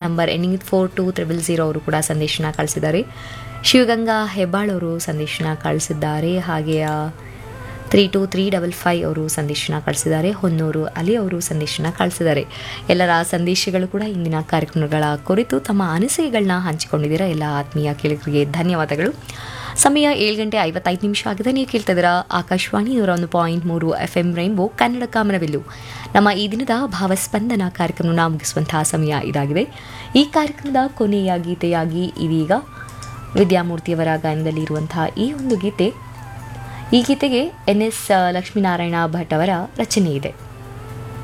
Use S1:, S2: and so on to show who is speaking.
S1: number ending four two triple zero ಅವರು ಕೂಡ ಸಂದೇಶನ ಕಳಿಸಿದ್ದಾರೆ ಶಿವಗಂಗಾ ಹೆಬ್ಬಾಳ್ ಅವರು ಸಂದೇಶನ ಕಳಿಸಿದ್ದಾರೆ ಹಾಗೆ three two three double five ಅವರು ಸಂದೇಶನ ಕಳಿಸಿದ್ದಾರೆ ಹೊನ್ನೂರು ಅಲಿ ಅವರು ಸಂದೇಶನ ಕಳಿಸಿದ್ದಾರೆ ಎಲ್ಲರ ಸಂದೇಶಗಳು ಕೂಡ ಇಂದಿನ ಕಾರ್ಯಕ್ರಮಗಳ ಕುರಿತು ತಮ್ಮ ಅನಿಸಿಕೆಗಳನ್ನ ಹಂಚಿಕೊಂಡಿದ್ದೀರಾ ಎಲ್ಲ ಆತ್ಮೀಯ ಕೇಳಿಗರಿಗೆ ಧನ್ಯವಾದಗಳು ಸಮಯ ಏಳು ಗಂಟೆ ಐವತ್ತೈದು ನಿಮಿಷ ಆಗಿದೆ ನೀವು ಕೇಳ್ತಾ ಇದ್ದೀರಾ ಆಕಾಶವಾಣಿ ನೂರ ಒಂದು ಪಾಯಿಂಟ್ ಮೂರು ಎಫ್ ಎಂ ರೈನ್ಬೋ ಕನ್ನಡ ಕಾಮನವೆಲ್ಲು ನಮ್ಮ ಈ ದಿನದ ಭಾವಸ್ಪಂದನ ಕಾರ್ಯಕ್ರಮವನ್ನು ಮುಗಿಸುವಂತಹ ಸಮಯ ಇದಾಗಿದೆ ಈ ಕಾರ್ಯಕ್ರಮದ ಕೊನೆಯ ಗೀತೆಯಾಗಿ ಇದೀಗ ವಿದ್ಯಾಮೂರ್ತಿಯವರ ಗಾಯನದಲ್ಲಿ ಇರುವಂತಹ ಈ ಒಂದು ಗೀತೆ ಈ ಗೀತೆಗೆ ಎನ್ ಎಸ್ ಲಕ್ಷ್ಮೀನಾರಾಯಣ ಭಟ್ ಅವರ ರಚನೆ ಇದೆ